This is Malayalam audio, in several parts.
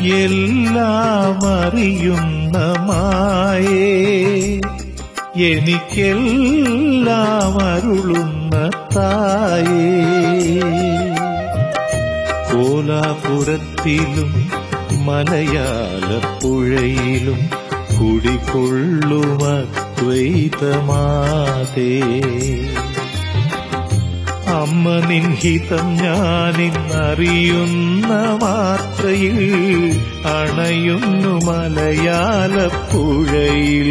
എല്ലാം അറിയുന്ന മായേ എനിക്കെല്ലാം അരുളുന്ന തായേ കോലാപുരത്തിലും മലയാളപ്പുഴയിലും കുടികൊള്ളുമദ്വൈതമാതേ അമ്മ നിൻഹിതം ഞാനിന്നറിയുന്ന മാത്രയിൽ അണയുന്നു മലയാളപ്പുഴയിൽ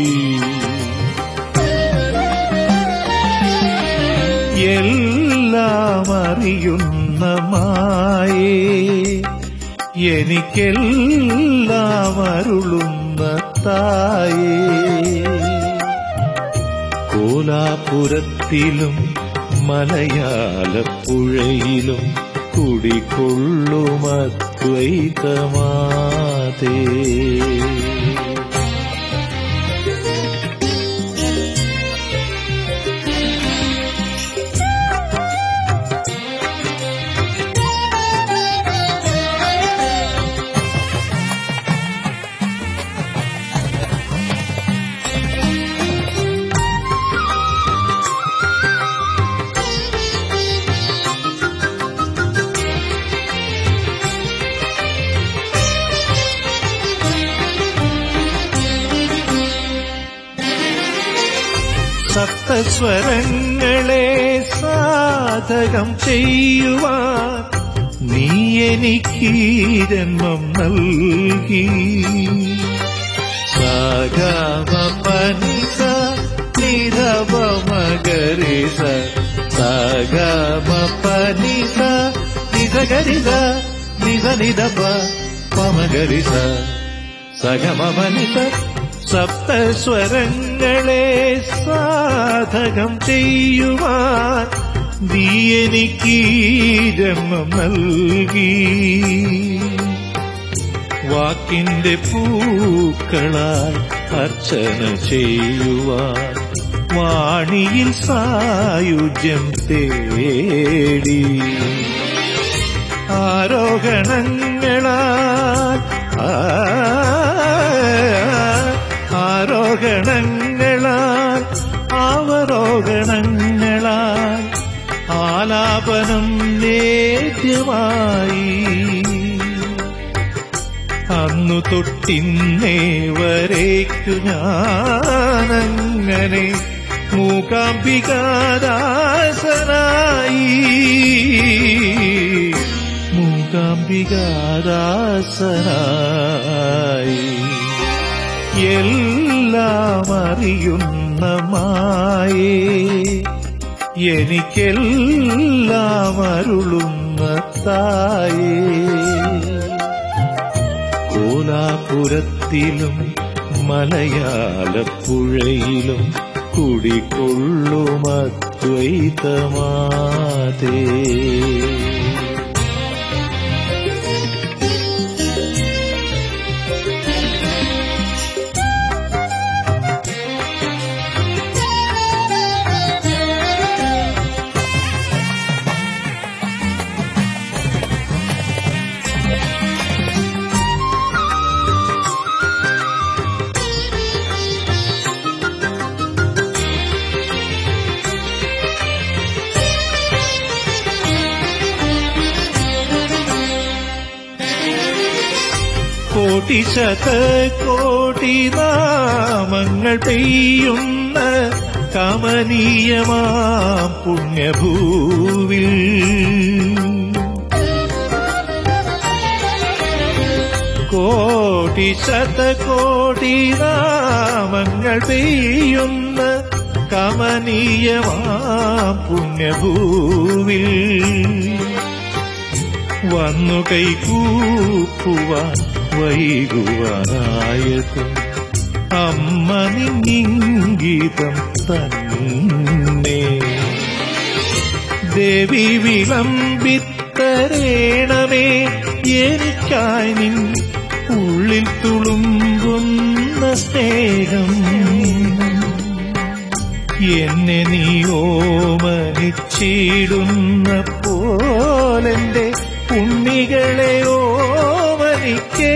എല്ലാം അറിയുന്ന മായേ എനിക്കെല്ലാം അരുളുന്ന തായേ കോലാപുരത്തിലും മലയാളപ്പുഴയിലും കുടികൊള്ളുമദ്വൈതമാതേ സപ്തസ്വരങ്ങളെ സാധകം ചെയ്യുവാൻ നീ എനിക്ക് ജന്മം നൽകി സാഗമ പനിസ നിരവ മകരിസ സാഗമ പനിസ നിസകരിസ നിസ നിദപ പമകരിസ സഗമ പനിസ സപ്തസ്വരങ്ങളെ സാധകം ചെയ്യുവാൻ നീ എനിക്ക് ജന്മം നൽകി വാക്കിന്റെ പൂക്കളാൽ അർച്ചന ചെയ്യുവാൻ വാണിയിൽ സായുജ്യം തേടി ആരോഹണങ്ങളാൽ ആ ആരോഹണങ്ങളാൽ അവരോഹണങ്ങളാൽ ആലാപനം നേദ്യമായി അന്നു തൊട്ടിന്നേ വരേക്കു ഞാനങ്ങനെ മൂകാംബികാദാസനായി മൂകാംബികാദാസനായി എല്ലാം അറിയുന്ന മായേ എനിക്കെല്ലാം അരുളുന്ന തായേ കോലാപുരത്തിലും മലയാളപ്പുഴയിലും കുടികൊള്ളുമദ്വൈതമാതേ കോടി ശത കോടി നാമങ്ങൾ പെയ്യുന്ന കമനീയമാം പുണ്യഭൂവിൽ കോടി ശത കോടി നാമങ്ങൾ പെയ്യുന്ന കമനീയമാം പുണ്യഭൂവിൽ വന്നു കൈകൂപ്പുവാൻ വൈകുവാനായതും അമ്മ നിന്നിംഗീതം തന്നെ ദേവി വിളമ്പിത്തരേണമേ എനിക്കായി നിൻ ഉള്ളിൽ തുളുമ്പുന്ന സ്നേഹം എന്നെ നീ ഓമനിച്ചിടുന്ന പോലെന്റെ ഉണ്ണികളെ ഓമനിക്കേ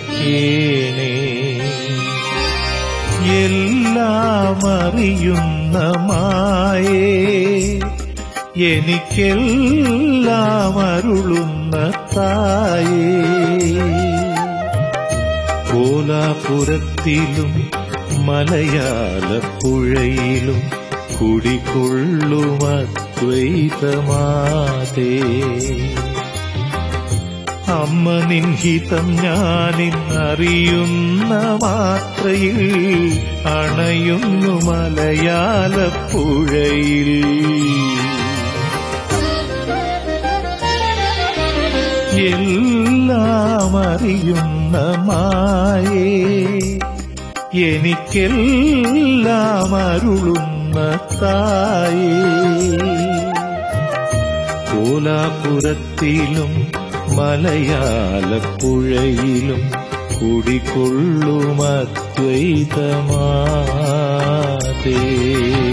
തുണയ്ക്കേണേ എല്ലാം അറിയുന്ന മായേ എനിക്കെല്ലാം അരുളുന്ന തായേ കോലാപുരത്തിലും മലയാളപ്പുഴയിലും കുടികൊള്ളുമദ്വൈതമാതേ അമ്മ നിൻഹിതം ഞാനിന്നറിയുന്ന മാത്രയിൽ അണയുന്നു മലയാളപ്പുഴയിൽ എല്ലാം അറിയുന്ന മായേ എനിക്കെല്ലാം അരുളുന്ന തായേ കോലാപുരത്തിലും മലയാളപ്പുഴയിലും കുടികൊള്ളുമദ്വൈതമാതേ